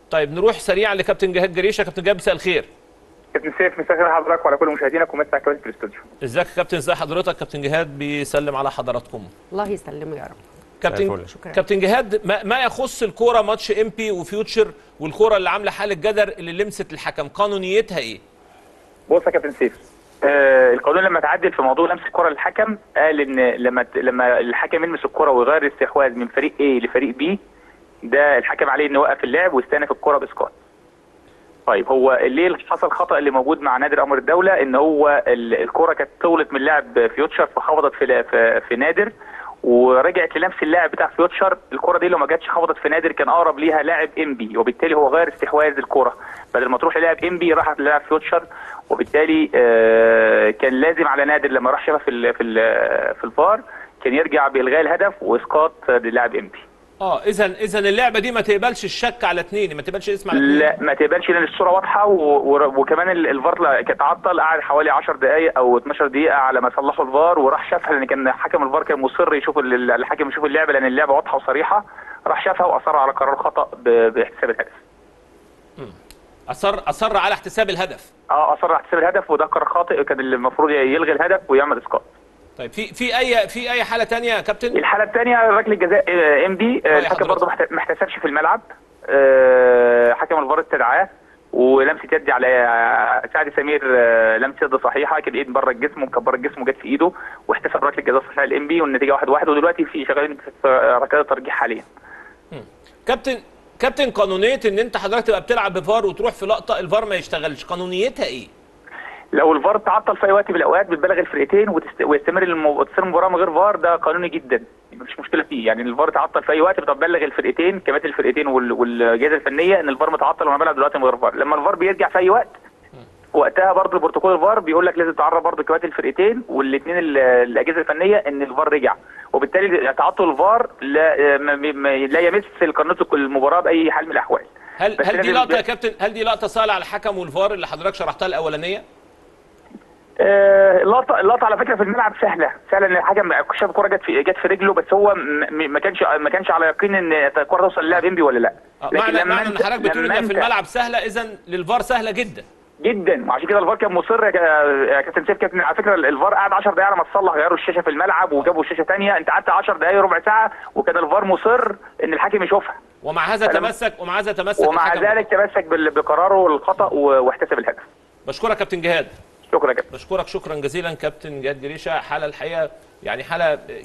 طيب نروح سريعا لكابتن جهاد جريشه كابتن جهاد مساء الخير كابتن سيف مساء الخير حضرتك وعلى كل مشاهدينك ومساء كويس في الاستوديو ازيك يا كابتن ازي حضرتك كابتن جهاد بيسلم على حضراتكم الله يسلمه يا رب كابتن الفل. شكرا. كابتن جهاد ما, ما يخص الكوره ماتش ام بي وفيوتشر والكوره اللي عامله حاله جدل اللي لمست الحكم قانونيتها ايه بص يا كابتن سيف آه القانون لما تعدل في موضوع لمس الكره للحكم قال ان لما ت- لما الحكم يلمس الكره ويغير الاستحواذ من فريق A لفريق B ده الحكم عليه انه يوقف اللعب ويستأنف الكره باسقاط طيب هو ليه اللي حصل خطا اللي موجود مع نادر امر الدوله ان هو ال- الكره كانت طولت من لاعب فيوتشر فخبطت في لا- في, في نادر ورجعت للمس اللاعب بتاع فيوتشر الكره دي لو ما جاتش خبطت في نادر كان اقرب ليها لاعب ام بي وبالتالي هو غير استحواذ الكره بدل ما تروح للاعب ام بي راحت للاعب فيوتشر وبالتالي آه، كان لازم على نادر لما راح شافها في ال في ال في الفار كان يرجع بالغاء الهدف واسقاط للاعب ام بي اه اذا اذا اللعبه دي ما تقبلش الشك على اثنين ما تقبلش اسم على اثنين لا ما تقبلش لان الصوره واضحه و... و... وكمان ال- الفار لا- كان تعطل قعد حوالي 10 دقائق او 12 دقيقه على ما صلحوا الفار وراح شافها لان كان حكم الفار كان مصر يشوف ال- الحكم يشوف اللعبه لان اللعبه واضحه وصريحه راح شافها واصر على قرار خطا ب... باحتساب الهدف اصر اصر على احتساب الهدف اه اصر على احتساب الهدف وده قرار خاطئ كان المفروض يلغي الهدف ويعمل اسقاط طيب في في اي في اي حاله تانية يا كابتن الحاله الثانيه ركله جزاء ام بي يا الحكم حضرتك. برضه ما احت- ما احتسبش في الملعب آه، حكم الفار استدعاه ولمسه يد على آه، سعد سمير آه، لمسه يد صحيحه كان ايد بره الجسم ومكبره الجسم وجت في ايده واحتسب ركله جزاء صحيحه للام بي والنتيجه 1-1 واحد واحد ودلوقتي في شغالين في ركلات الترجيح حاليا كابتن كابتن قانونيه ان انت حضرتك تبقى بتلعب بفار وتروح في لقطه الفار ما يشتغلش قانونيتها ايه لو الفار تعطل في اي وقت من الاوقات بتبلغ الفرقتين وتست... ويستمر المو... تصير المباراه من غير فار ده قانوني جدا مفيش مشكله فيه يعني الفار تعطل في اي وقت بتبلغ الفرقتين كباتن الفرقتين وال... والجهاز الفنيه ان الفار متعطل وانا بلعب دلوقتي من غير فار لما الفار بيرجع في اي وقت وقتها برضه البروتوكول الفار بيقول لك لازم تعرف برضه كباتن الفرقتين والاثنين الاجهزه الفنيه ان الفار رجع وبالتالي تعطل الفار لا ما... ما... لا يمس قانون المباراه باي حال من الاحوال هل بس هل دي لازم- لقطه يا كابتن هل دي لقطه صالحه على الحكم والفار اللي حضرتك شرحتها الاولانيه آه، اللقطه اللقطه على فكره في الملعب سهله سهله ان الحكم شاف الكوره جت في جت في رجله بس هو م- م- ما كانش ما كانش على يقين ان الكوره توصل للاعب انبي ولا لا آه، لكن معنى لما معنى ان أنت- حضرتك بتقول لما ان في أنت- الملعب سهله اذا للفار سهله جدا جدا وعشان كده الفار كان مصر يا كا- يا كابتن سيف كابتن على فكره الفار قعد 10 دقائق على ما تصلح غيروا الشاشه في الملعب وجابوا شاشه ثانيه انت قعدت 10 دقائق ربع ساعه وكان الفار مصر ان الحكم يشوفها ومع هذا فلما- تمسك ومع هذا تمسك ومع الحكم. ذلك تمسك بال- بقراره الخطا و- واحتسب الهدف بشكرك كابتن جهاد شكرا يا كابتن بشكرك شكرا جزيلا كابتن جهاد جريشه حاله الحقيقه يعني حاله